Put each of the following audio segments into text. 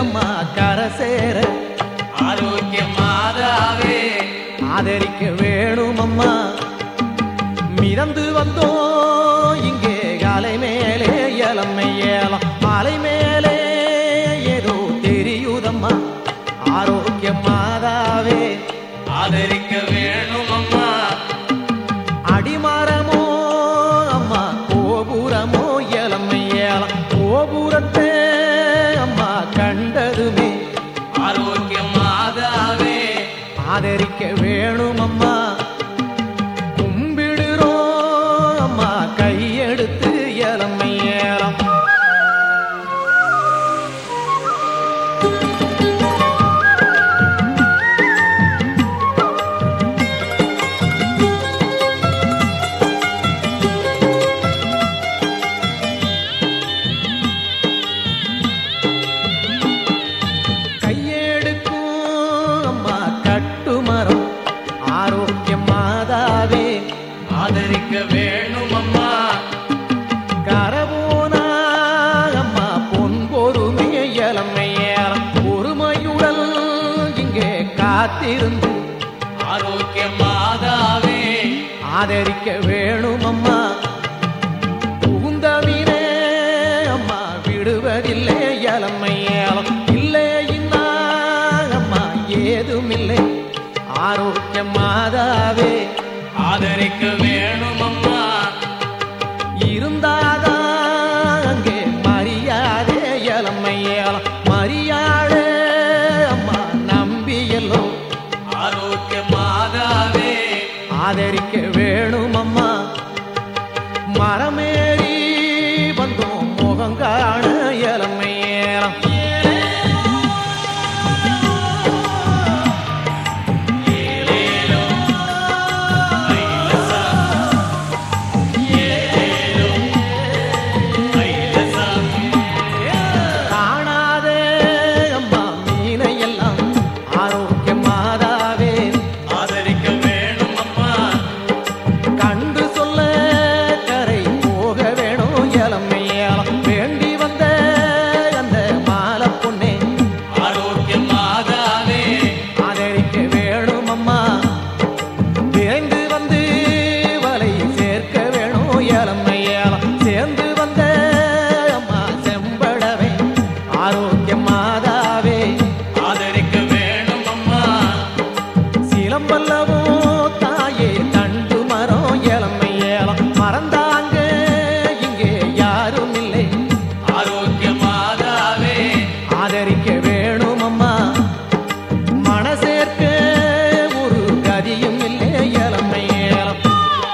அம்மா கரை சேர ஆரோக்கிய மாதாவே ஆதரிக்க வேணும் அம்மா மிதந்து வந்தோம் இங்கே அலை மேலே இளமை ஏலம் அலை மேலே ஏதோ தெரியுதம்மா ஆரோக்கிய மாதாவே ஆதரிக்க வேணும் அம்மா அடிமரமோ அம்மா கோபுரமோ இளமை ஏலம் கோபுரத்தை அம்மா கண்டதுமே ஆரோக்கிய மாதாவே ஆதரிக்க வேணும் அம்மா கும்பிடுறோம் அம்மா கையெடுத்து இளமை ஏலம் கையெடுக்கும் அம்மா கட்டுமரம் ஆரோக்கிய மாதாவே ஆதரிக்க வேணும் அம்மா கரவோனா அம்மா பொன் பொறுமை இளமை ஏலம் பொறுமையுடல் இங்கே காத்திருந்து ஆரோக்கிய மாதாவே ஆதரிக்க வேணும் அம்மா புகுந்தவினே அம்மா விடுவதில்லை இளமை ஏலம் இல்லை இன்னா அம்மா ஏதுமில்லை ஆரோக்கிய மாதாவே ஆதரிக்க வேணும் அம்மா இருந்தாதான் அங்கே மரியாதை இளமை ஏலம் மரியாதை அம்மா நம்பியல்லோ ஆரோக்கிய மாதாவே ஆதரிக்க வேணும் அம்மா மரமேறி வந்தோம் முகம் காண இளமை ஏலம் காணாதே அம்மா மீனை எல்லாம் ஆரோக்கிய மாதாவே ஆதரிக்க வேணும் அம்மா கண்டு சொல்ல கரை போக வேணும் இளமை ஏலம் வேண்டி வந்த அந்த மாலை பொண்ணே ஆரோக்கிய மாதாவே ஆதரிக்க வேணும் அம்மா விரைந்து வந்து வலை சேர்க்க வேணும் இளமை ஏலம் சேர்ந்து வந்த அம்மா செம்படவே ஆரோக்கிய மாதாவே ஆதரிக்க வேணும் அம்மா சிலம்பல்லவோ தாயே தண்டு மரம் இளமை ஏலம் மறந்தாங்க இங்கே யாரும் இல்லை ஆரோக்கிய மாதாவே ஆதரிக்க வேணும் அம்மா மனசேர்க்க ஒரு கதியும் இல்லை இளமை ஏலம்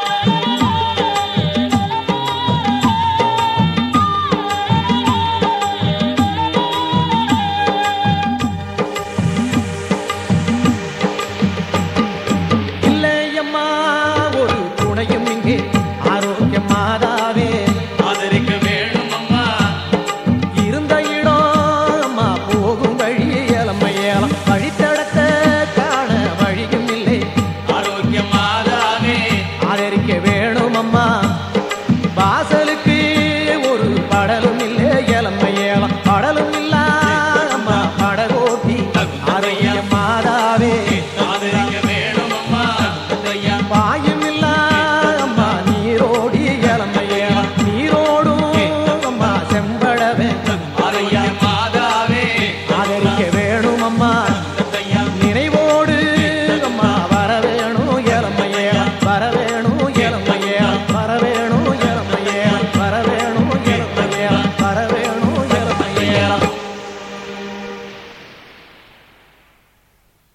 இல்லையம்மா ஒரு துணையும் இங்கே ஆரோக்கிய மாதாவே ஆதரிக்க வேணும் அம்மா இருந்த இடம் அம்மா போகும் வழி இளமை ஏலம் வழித்தடத்த காண வழியும் இல்லை ஆரோக்கிய மாதாவே ஆதரிக்க வேணும் அம்மா வாசலுக்கு ஒரு படலும் இல்லை இளமை ஏலம் படலும் இல்லா அம்மா படகோட்டி ஆரோக்கிய மாதாவே ஆதரிக்க வேணும் அம்மா ஐயா பாயும் இல்லா அம்மா நீரோடி இளமை ஏலம் நீரோடும் அம்மா செம்படவே ஆரோக்கிய மாதாவே ஆதரிக்க வேணும் அம்மா